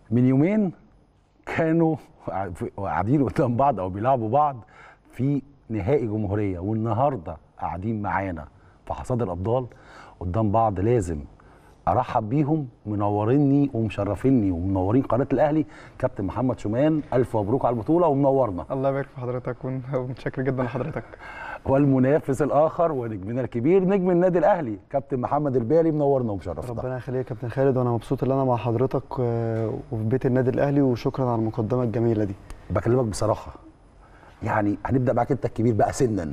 من يومين كانوا قاعدين قدام بعض او بيلعبوا بعض في نهائي جمهوريه والنهارده قاعدين معانا في حصاد الابطال قدام بعض لازم ارحب بيهم منوريني ومشرفيني ومنورين قناه الاهلي كابتن محمد شومان الف مبروك على البطوله ومنورنا الله يبارك في حضرتك ون- ومتشكر جدا لحضرتك والمنافس الاخر ونجمنا الكبير نجم النادي الاهلي كابتن محمد البالي منورنا ومشرفنا ربنا يخليك يا كابتن خالد وانا مبسوط ان انا مع حضرتك آه، وفي بيت النادي الاهلي وشكرا على المقدمه الجميله دي بكلمك بصراحه يعني هنبدا معاك انت الكبير بقى سنا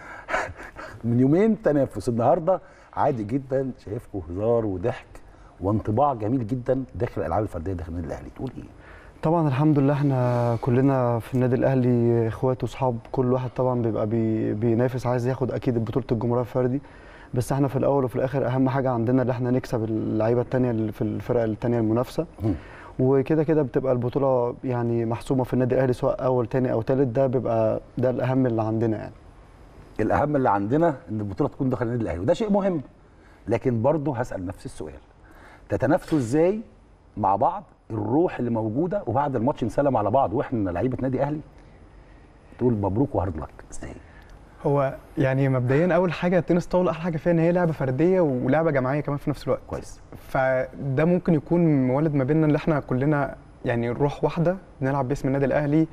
من يومين تنافس النهارده عادي جدا شايفكم هزار وضحك وانطباع جميل جدا داخل الالعاب الفرديه داخل النادي الاهلي تقول ايه طبعا الحمد لله احنا كلنا في النادي الاهلي اخوات واصحاب كل واحد طبعا بيبقى بي بينافس عايز ياخد اكيد بطوله الجمهوريه الفردي بس احنا في الاول وفي الاخر اهم حاجه عندنا اللي احنا نكسب اللعيبه التانيه اللي في الفرق التانيه المنافسه مم. وكده كده بتبقى البطوله يعني محسومه في النادي الاهلي سواء اول تاني او تالت ده بيبقى ده الاهم اللي عندنا يعني الاهم اللي عندنا ان البطوله تكون داخل النادي الاهلي وده شيء مهم لكن برضه هسال نفس السؤال تتنافسوا ازاي مع بعض الروح اللي موجوده وبعد الماتش نسلم على بعض واحنا لعيبه نادي اهلي تقول مبروك وهارد لك ازاي هو يعني مبدئيا اول حاجه التنس طاوله احلى حاجه فيها ان هي لعبه فرديه ولعبه جماعيه كمان في نفس الوقت كويس فده ممكن يكون مولد ما بيننا اللي احنا كلنا يعني روح واحده بنلعب باسم النادي الاهلي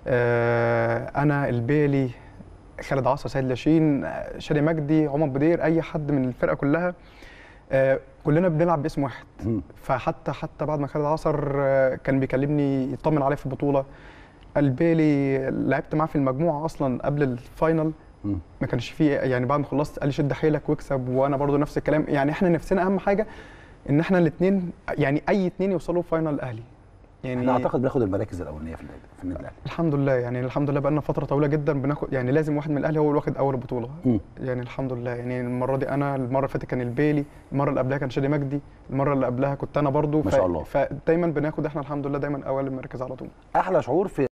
آه انا البيلي خالد عصا سيد لاشين آه، شادي مجدي عمر بدير اي حد من الفرقه كلها آه كلنا بنلعب باسم واحد مم. فحتى حتى بعد ما خالد عصر آه، كان بيكلمني يطمن عليا في البطوله البيلي لعبت معاه في المجموعه اصلا قبل الفاينل مم. ما كانش فيه يعني بعد ما خلصت قال لي شد حيلك واكسب وانا برضو نفس الكلام يعني احنا نفسنا اهم حاجه ان احنا الاثنين يعني اي اثنين يوصلوا فاينل الاهلي يعني احنا اعتقد بناخد المراكز الاولانيه في النادي في النادي الاهلي الحمد لله يعني الحمد لله بقالنا فتره طويله جدا بناخد يعني لازم واحد من الاهلي هو اللي واخد اول بطوله مم. يعني الحمد لله يعني المره دي انا المره اللي فاتت كان البيلي المره اللي قبلها كان شادي مجدي المره اللي قبلها كنت انا برضو ما شاء الله. فدايما بناخد احنا الحمد لله دايما اول المركز على طول احلى شعور في